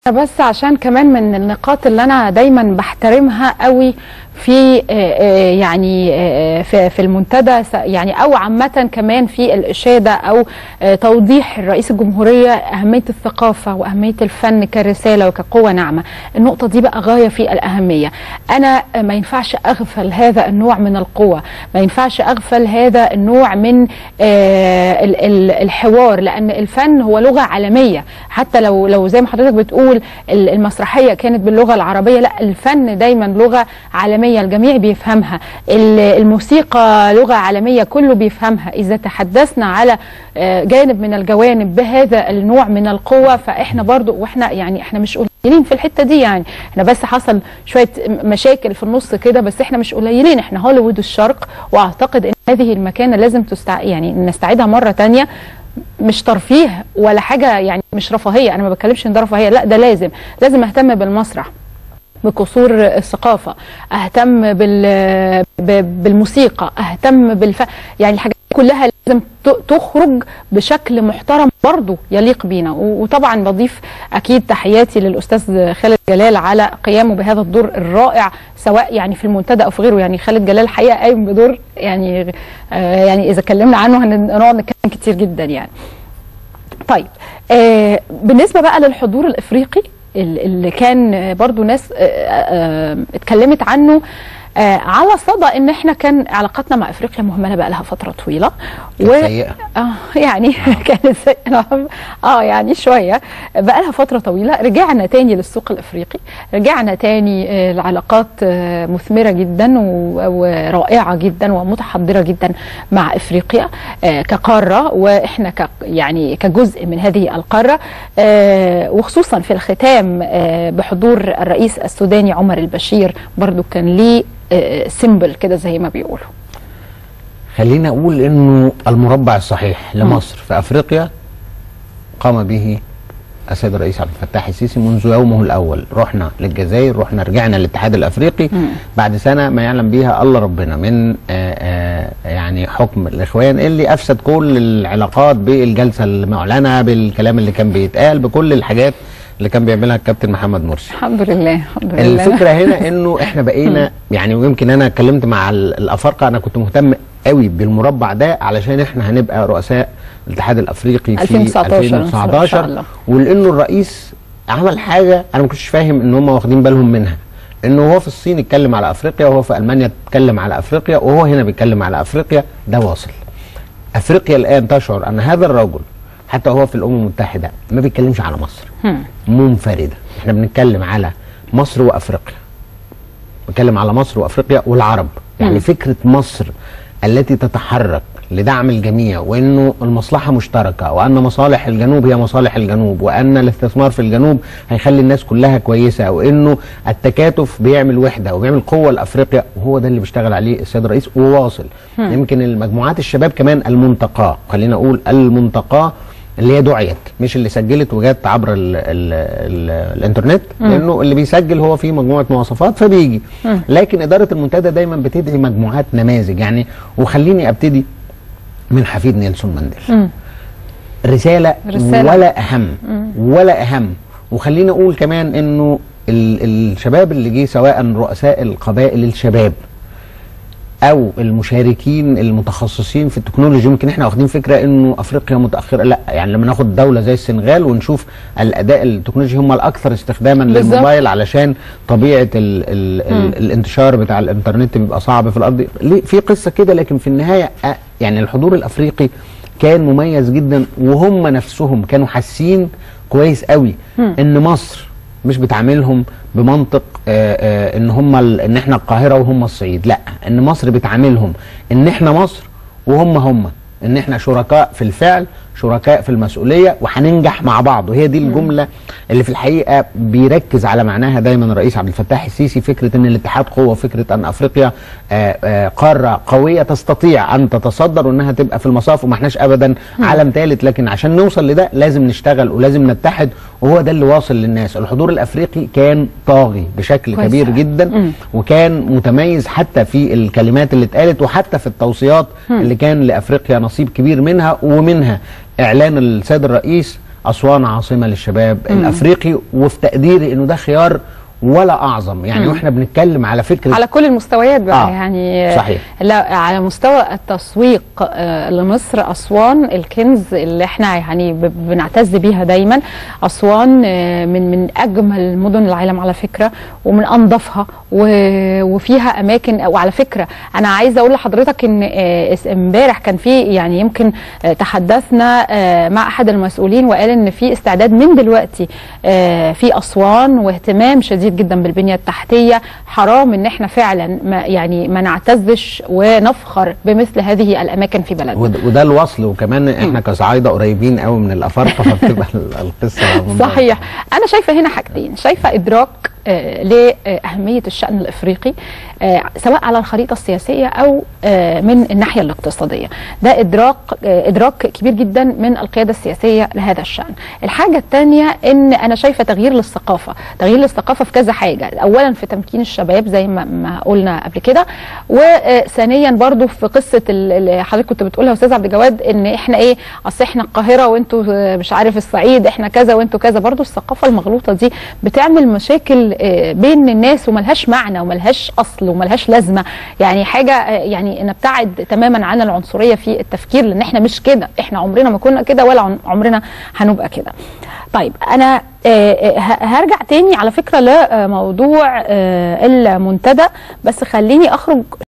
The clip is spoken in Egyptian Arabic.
بس عشان كمان من النقاط اللي انا دايما بحترمها قوي في آه، آه، يعني آه، في في المنتدى س- يعني او عامه كمان في الاشاده او آه، توضيح رئيس الجمهوريه اهميه الثقافه واهميه الفن كرساله وكقوه ناعمه النقطه دي بقى غايه في الاهميه انا آه، ما ينفعش اغفل هذا النوع من القوه ما ينفعش اغفل هذا النوع من آه، ال- ال- الحوار لان الفن هو لغه عالميه حتى لو لو زي ما حضرتك بتقول ال- المسرحيه كانت باللغه العربيه لا الفن دايما لغه عالميه الجميع بيفهمها ال- الموسيقى لغه عالميه كله بيفهمها اذا تحدثنا على آه، جانب من الجوانب بهذا النوع من القوه فاحنا برضو واحنا يعني احنا مش قليلين في الحته دي يعني احنا بس حصل شويه مشاكل في النص كده بس احنا مش قليلين احنا هوليوود الشرق واعتقد ان هذه المكانه لازم تستع... يعني نستعيدها مره تانية مش ترفيه ولا حاجه يعني مش رفاهيه انا ما بتكلمش ان ده رفاهيه لا ده لازم لازم اهتم بالمسرح بقصور الثقافة أهتم بال... ب- بالموسيقى أهتم بالف... يعني الحاجات دي كلها لازم ت- تخرج بشكل محترم برضه يليق بينا و- وطبعا بضيف أكيد تحياتي للأستاذ خالد جلال على قيامه بهذا الدور الرائع سواء يعني في المنتدى أو في غيره يعني خالد جلال الحقيقة قايم بدور يعني آه يعني إذا اتكلمنا عنه هنقعد نتكلم كتير جدا يعني طيب آه بالنسبه بقى للحضور الافريقي ال- اللي كان آه، برضو ناس آه، آه، آه، اتكلمت عنه آه على صدى ان احنا كان علاقتنا مع افريقيا مهمله بقى لها فتره طويله كانت سيئة. اه يعني كانت سيئة اه يعني شويه بقى لها فتره طويله رجعنا تاني للسوق الافريقي رجعنا تاني آه، العلاقات آه، مثمره جدا و- ورائعه جدا ومتحضره جدا مع افريقيا آه، كقاره واحنا ك يعني كجزء من هذه القاره آه، وخصوصا في الختام آه، بحضور الرئيس السوداني عمر البشير برضو كان ليه سيمبل كده زي ما بيقولوا خلينا اقول انه المربع الصحيح لمصر في افريقيا قام به السيد الرئيس عبد الفتاح السيسي منذ يومه الاول رحنا للجزائر رحنا رجعنا للاتحاد الافريقي بعد سنه ما يعلم بها الله ربنا من آه آه يعني حكم الاخوان اللي افسد كل العلاقات بالجلسه المعلنه بالكلام اللي كان بيتقال بكل الحاجات اللي كان بيعملها الكابتن محمد مرسي الحمد لله الحمد لله الفكره هنا انه احنا بقينا يعني ويمكن انا اتكلمت مع ال- الافارقه انا كنت مهتم قوي بالمربع ده علشان احنا هنبقى رؤساء الاتحاد الافريقي في 2019 إن شاء 2019 الله. ولانه الرئيس عمل حاجه انا ما كنتش فاهم ان هم واخدين بالهم منها انه هو في الصين اتكلم على افريقيا وهو في المانيا اتكلم على افريقيا وهو هنا بيتكلم على افريقيا ده واصل افريقيا الان تشعر ان هذا الرجل حتى هو في الامم المتحده ما بيتكلمش على مصر منفرده احنا بنتكلم على مصر وافريقيا بنتكلم على مصر وافريقيا والعرب يعني فكره مصر التي تتحرك لدعم الجميع وانه المصلحه مشتركه وان مصالح الجنوب هي مصالح الجنوب وان الاستثمار في الجنوب هيخلي الناس كلها كويسه وانه التكاتف بيعمل وحده وبيعمل قوه لافريقيا وهو ده اللي بيشتغل عليه السيد الرئيس وواصل يمكن المجموعات الشباب كمان المنتقاه خلينا اقول المنتقاه اللي هي دعيت مش اللي سجلت وجات عبر ال ال ال الانترنت لانه اللي بيسجل هو في مجموعه مواصفات فبيجي لكن اداره المنتدى دايما بتدعي مجموعات نماذج يعني وخليني ابتدي من حفيد نيلسون مانديلا رسالة, رسالة. ولا أهم ولا أهم وخلينا أقول كمان إنه ال- الشباب اللي جه سواء رؤساء القبائل الشباب او المشاركين المتخصصين في التكنولوجيا يمكن احنا واخدين فكره انه افريقيا متاخره لا يعني لما ناخد دوله زي السنغال ونشوف الاداء التكنولوجي هم الاكثر استخداما بالظبط. للموبايل علشان طبيعه ال ال ال الانتشار بتاع الانترنت بيبقى صعب في الارض ليه- في قصه كده لكن في النهايه أ- يعني الحضور الافريقي كان مميز جدا وهم نفسهم كانوا حاسين كويس قوي ان مصر مش بتعاملهم بمنطق آه آه ان هم ال- ان احنا القاهره وهم الصعيد لا ان مصر بتعاملهم ان احنا مصر وهم هم ان احنا شركاء في الفعل شركاء في المسؤوليه وهننجح مع بعض وهي دي الجمله اللي في الحقيقه بيركز على معناها دايما الرئيس عبد الفتاح السيسي فكره ان الاتحاد قوه فكره ان افريقيا آه آه قاره قويه تستطيع ان تتصدر وانها تبقى في المصاف وما احناش ابدا عالم ثالث لكن عشان نوصل لده لازم نشتغل ولازم نتحد وهو ده اللي واصل للناس الحضور الافريقي كان طاغي بشكل كويس كبير أوي. جدا وكان متميز حتى في الكلمات اللي اتقالت وحتى في التوصيات اللي كان لافريقيا نصيب كبير منها ومنها اعلان السيد الرئيس اسوان عاصمه للشباب الافريقي وفي تقديري انه ده خيار ولا اعظم يعني واحنا بنتكلم على فكره على كل المستويات بقى آه، يعني صحيح. لا على مستوى التسويق آه، لمصر اسوان الكنز اللي احنا يعني ب- بنعتز بيها دايما اسوان آه، من من اجمل مدن العالم على فكره ومن انظفها و- وفيها اماكن وعلى فكره انا عايزه اقول لحضرتك ان آه، اس- امبارح كان في يعني يمكن آه، تحدثنا آه، مع احد المسؤولين وقال ان في استعداد من دلوقتي آه، في اسوان واهتمام شديد جدا بالبنيه التحتيه حرام ان احنا فعلا ما يعني ما نعتزش ونفخر بمثل هذه الاماكن في بلدنا ود- وده الوصل وكمان احنا كصعايده قريبين قوي من الافارقه فبتبقى ال- القصه منضبطة. صحيح انا شايفه هنا حاجتين شايفه ادراك آه، لاهميه الشان الافريقي آه، سواء على الخريطه السياسيه او آه، من الناحيه الاقتصاديه ده ادراك آه، ادراك كبير جدا من القياده السياسيه لهذا الشان الحاجه الثانيه ان انا شايفه تغيير للثقافه تغيير للثقافه في كذا حاجه اولا في تمكين الشباب زي ما, ما قلنا قبل كده وثانيا برضو في قصه ال- اللي حضرتك كنت بتقولها يا استاذ عبد الجواد ان احنا ايه اصل احنا القاهره وانتوا آه، مش عارف الصعيد احنا كذا وانتوا كذا برضو الثقافه المغلوطه دي بتعمل مشاكل آه، بين الناس وملهاش معنى وملهاش اصل وملهاش لازمه يعني حاجه آه، يعني نبتعد تماما عن العنصريه في التفكير لان احنا مش كده احنا عمرنا ما كنا كده ولا عن- عمرنا هنبقى كده طيب انا آه، آه، ه- هرجع تاني على فكره لموضوع آه، المنتدى بس خليني اخرج